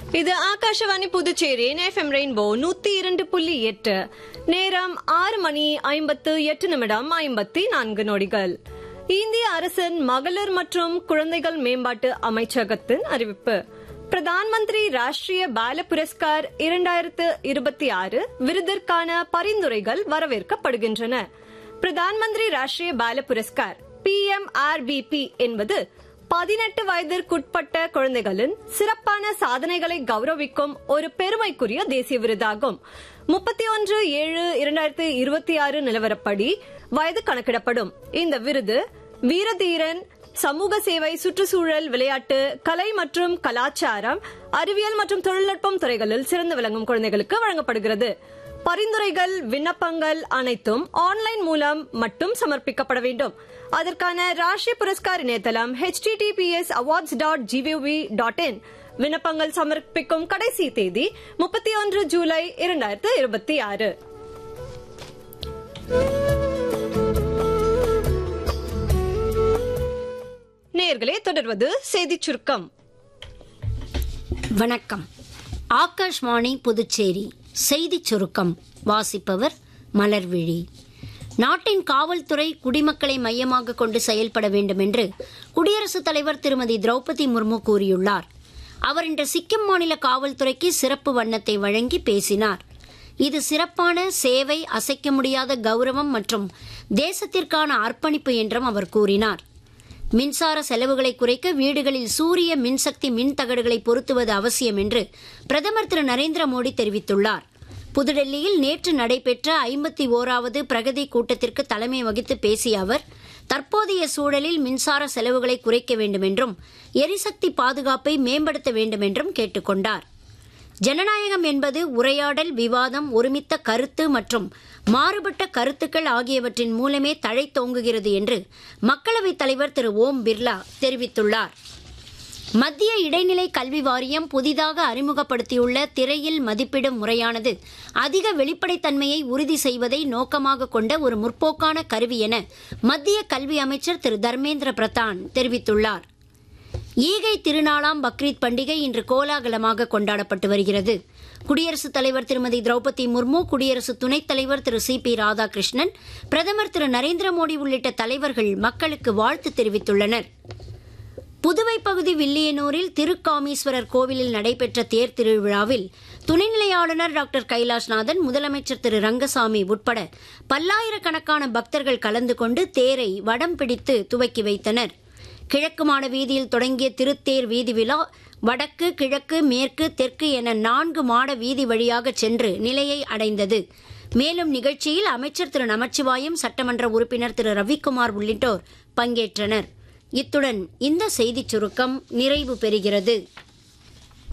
இது ஆகாஷவாணி புதுச்சேரியின் FM rainbow நூத்தி இரண்டு புள்ளி எட்டு நேரம் ஆறு மணி ஐம்பத்து எட்டு நிமிடம் ஐம்பத்தி நான்கு நொடிகள் இந்திய அரசின் மகளிர் மற்றும் குழந்தைகள் மேம்பாட்டு அமைச்சகத்தின் அறிவிப்பு பிரதான் மந்திரி ராஷ்டிரிய பால புரஸ்கார் இரண்டாயிரத்து இருபத்தி ஆறு விருதிற்கான பரிந்துரைகள் வரவேற்கப்படுகின்றன Pradhan Mantri Rashtriya Bal Puraskar P M R B என்பது பதினெட்டு வயதிற்குட்பட்ட குழந்தைகளின் சிறப்பான சாதனைகளை கௌரவிக்கும் ஒரு பெருமைக்குரிய தேசிய விருதாகும் முப்பத்தி ஒன்று ஏழு இரண்டாயிரத்தி இருபத்தி ஆறு நிலவரப்படி வயது கணக்கிடப்படும் இந்த விருது வீரதீரன் சமூக சேவை சுற்றுச்சூழல் விளையாட்டு கலை மற்றும் கலாச்சாரம் அறிவியல் மற்றும் தொழில்நுட்பம் துறைகளில் சிறந்து விளங்கும் குழந்தைகளுக்கு வழங்கப்படுகிறது பரிந்துரைகள் விண்ணப்பங்கள் அனைத்தும் ஆன்லைன் மூலம் மட்டும் சமர்ப்பிக்கப்பட வேண்டும் அதற்கான ராஷ்டிரிய புரஸ்கார் இணையதளம் HTTPS awards dot gov dot in விண்ணப்பங்கள் சமர்ப்பிக்கும் கடைசி தேதி முப்பத்தி ஒன்று ஜூலை இரண்டாயிரத்து இருபத்தி ஆறு நேர்களே தொடர்வது செய்திச் சுருக்கம் வணக்கம் ஆகாஷ்வாணி புதுச்சேரி செய்திச் சுருக்கம் வாசிப்பவர் மலர்விழி நாட்டின் காவல்துறை குடிமக்களை மையமாக கொண்டு செயல்பட வேண்டும் என்று குடியரசுத் தலைவர் திருமதி திரௌபதி முர்மு கூறியுள்ளார் அவர் இன்று சிக்கிம் மாநில காவல்துறைக்கு சிறப்பு வண்ணத்தை வழங்கி பேசினார் இது சிறப்பான சேவை அசைக்க முடியாத கௌரவம் மற்றும் தேசத்திற்கான அர்ப்பணிப்பு என்றும் அவர் கூறினார் மின்சார செலவுகளை குறைக்க வீடுகளில் சூரிய மின்சக்தி மின் தகடுகளை பொருத்துவது அவசியம் என்று பிரதமர் திரு நரேந்திர மோடி தெரிவித்துள்ளார் புதுடெல்லியில் நேற்று நடைபெற்ற ஐம்பத்தி ஓராவது பிரகதி கூட்டத்திற்கு தலைமை வகித்து பேசிய அவர் தற்போதைய சூழலில் மின்சார செலவுகளை குறைக்க வேண்டும் என்றும் எரிசக்தி பாதுகாப்பை மேம்படுத்த வேண்டும் என்றும் கேட்டுக்கொண்டார் ஜனநாயகம் என்பது உரையாடல் விவாதம் ஒருமித்த கருத்து மற்றும் மாறுபட்ட கருத்துக்கள் ஆகியவற்றின் மூலமே தழைத்தோங்குகிறது என்று மக்களவைத் தலைவர் திரு ஓம் பிர்லா தெரிவித்துள்ளார் மத்திய இடைநிலை கல்வி வாரியம் புதிதாக அறிமுகப்படுத்தியுள்ள திரையில் மதிப்பிடும் முறையானது அதிக வெளிப்படைத்தன்மையை உறுதி செய்வதை நோக்கமாக கொண்ட ஒரு முற்போக்கான கருவி என மத்திய கல்வி அமைச்சர் திரு தர்மேந்திர பிரதான் தெரிவித்துள்ளார் ஈகை திருநாளாம் பக்ரீத் பண்டிகை இன்று கோலாகலமாக கொண்டாடப்பட்டு வருகிறது குடியரசுத் தலைவர் திருமதி திரௌபதி முர்மு குடியரசு துணைத் தலைவர் திரு சி பி ராதாகிருஷ்ணன் பிரதமர் திரு நரேந்திர மோடி உள்ளிட்ட தலைவர்கள் மக்களுக்கு வாழ்த்து தெரிவித்துள்ளனர் புதுவை பகுதி வில்லியனூரில் திருக்காமீஸ்வரர் கோவிலில் நடைபெற்ற தேர் திருவிழாவில் துணைநிலை ஆளுநர் டாக்டர் கைலாஷ்நாதன் முதலமைச்சர் திரு ரங்கசாமி உட்பட பல்லாயிரக்கணக்கான பக்தர்கள் கலந்து கொண்டு தேரை வடம் பிடித்து துவக்கி வைத்தனர் கிழக்கு மாட வீதியில் தொடங்கிய திருத்தேர் வீதி விழா வடக்கு கிழக்கு மேற்கு தெற்கு என நான்கு மாட வீதி வழியாக சென்று நிலையை அடைந்தது மேலும் நிகழ்ச்சியில் அமைச்சர் திரு நமச்சிவாயம் சட்டமன்ற உறுப்பினர் திரு ரவிக்குமார் உள்ளிட்டோர் பங்கேற்றனர் இத்துடன் இந்த செய்திச் சுருக்கம் நிறைவு பெறுகிறது